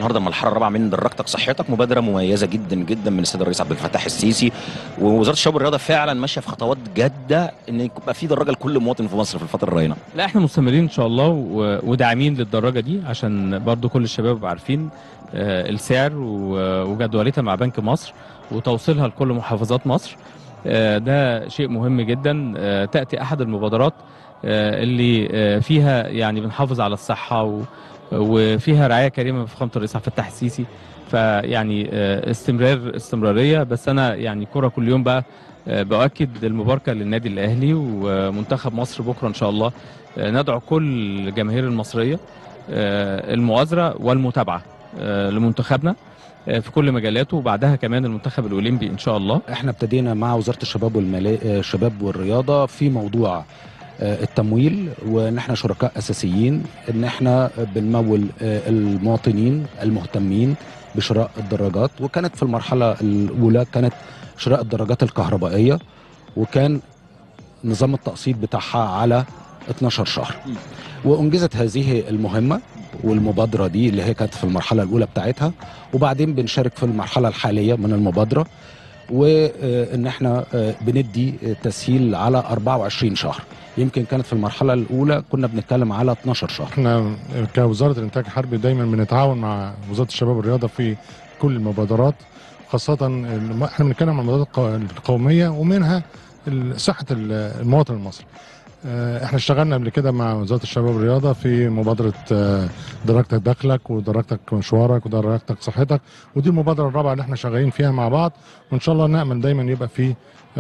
النهارده المرحله الرابعه من دراجتك صحتك مبادره مميزه جدا جدا من السيد الرئيس عبد الفتاح السيسي ووزاره الشباب والرياضه فعلا ماشيه في خطوات جاده ان يبقى في دراجه لكل مواطن في مصر في الفتره الراهنه لا احنا مستمرين ان شاء الله و- وداعمين للدراجه دي عشان برضو كل الشباب يبقوا عارفين آه، السعر و- وجدولتها مع بنك مصر وتوصيلها لكل محافظات مصر آه، ده شيء مهم جدا آه، تاتي احد المبادرات آه، اللي آه، فيها يعني بنحافظ على الصحه و- وفيها رعايه كريمه من فخامه الرئيس عبد الفتاح السيسي فيعني آه، استمرار استمراريه بس انا يعني كره كل يوم بقى آه، باكد المباركه للنادي الاهلي ومنتخب مصر بكره ان شاء الله آه، ندعو كل الجماهير المصريه آه، المؤازره والمتابعه آه، لمنتخبنا آه، في كل مجالاته وبعدها كمان المنتخب الاولمبي ان شاء الله احنا ابتدينا مع وزاره الشباب والملا... الشباب والرياضه في موضوع آه، التمويل وان احنا شركاء اساسيين ان احنا بنمول آه، المواطنين المهتمين بشراء الدراجات وكانت في المرحله الاولى كانت شراء الدراجات الكهربائيه وكان نظام التقسيط بتاعها على 12 شهر وانجزت هذه المهمه والمبادره دي اللي هي كانت في المرحله الاولى بتاعتها وبعدين بنشارك في المرحله الحاليه من المبادره وان احنا آه، بندي تسهيل على 24 شهر يمكن كانت في المرحله الاولى كنا بنتكلم على 12 شهر احنا كوزاره الانتاج الحربي دايما بنتعاون مع وزاره الشباب والرياضه في كل المبادرات خاصه الم- احنا بنتكلم عن المبادرات القو- القوميه ومنها ال- صحه ال- المواطن المصري اه، احنا اشتغلنا قبل كده مع وزاره الشباب والرياضه في مبادره اه، دراجتك دخلك ودراجتك مشوارك ودراجتك صحتك ودي المبادره الرابعه اللي احنا شغالين فيها مع بعض وان شاء الله نامل دايما يبقى في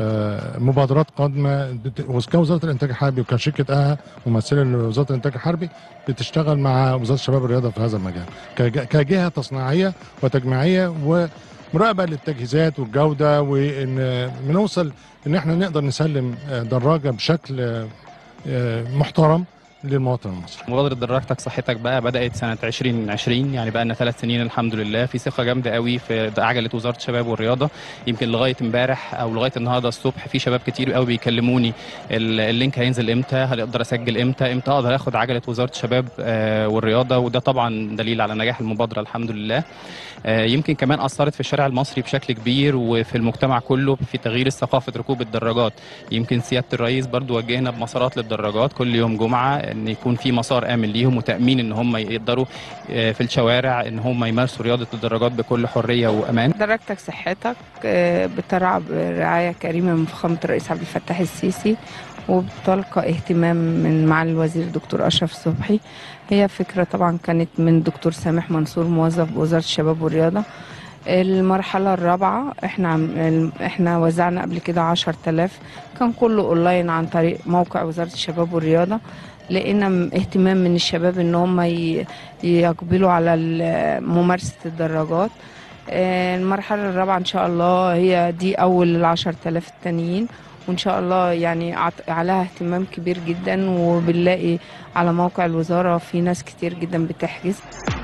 اه، مبادرات قادمه بت- كوزاره الانتاج الحربي وكشركه اها ممثله لوزاره الانتاج الحربي بتشتغل مع وزاره الشباب والرياضه في هذا المجال كج- كجهه تصنيعيه وتجميعيه ومراقبه للتجهيزات والجوده وان بنوصل ان احنا نقدر نسلم آه، دراجه بشكل آه، آه، محترم للمواطن المصري مبادرة دراجتك صحتك بقى بدأت سنة 2020 يعني بقى لنا ثلاث سنين الحمد لله في ثقة جامدة قوي في عجلة وزارة الشباب والرياضة يمكن لغاية امبارح أو لغاية النهاردة الصبح في شباب كتير قوي بيكلموني ال- اللينك هينزل امتى هنقدر اسجل امتى امتى اقدر اخد عجلة وزارة الشباب آه، والرياضة وده طبعا دليل على نجاح المبادرة الحمد لله آه، يمكن كمان أثرت في الشارع المصري بشكل كبير وفي المجتمع كله في تغيير ثقافة ركوب الدراجات يمكن سيادة الرئيس برضو وجهنا بمسارات للدراجات كل يوم جمعة ان يكون في مسار آمن ليهم وتأمين ان هم يقدروا آه، في الشوارع ان هم يمارسوا رياضة الدراجات بكل حرية وأمان درجتك صحتك آه، بترعى برعاية كريمة من فخامة الرئيس عبد الفتاح السيسي وبتلقى اهتمام من معالي الوزير دكتور أشرف صبحي هي فكرة طبعا كانت من دكتور سامح منصور موظف بوزارة الشباب والرياضة المرحلة الرابعة احنا عم احنا وزعنا قبل كده عشر تلاف كان كله اونلاين عن طريق موقع وزارة الشباب والرياضة لقينا م- اهتمام من الشباب ان هم ي- يقبلوا على ال- ممارسة الدراجات آه، المرحلة الرابعة إن شاء الله هي دي أول العشر تلاف التانيين وإن شاء الله يعني عط- عليها اهتمام كبير جدا وبنلاقي على موقع الوزارة في ناس كتير جدا بتحجز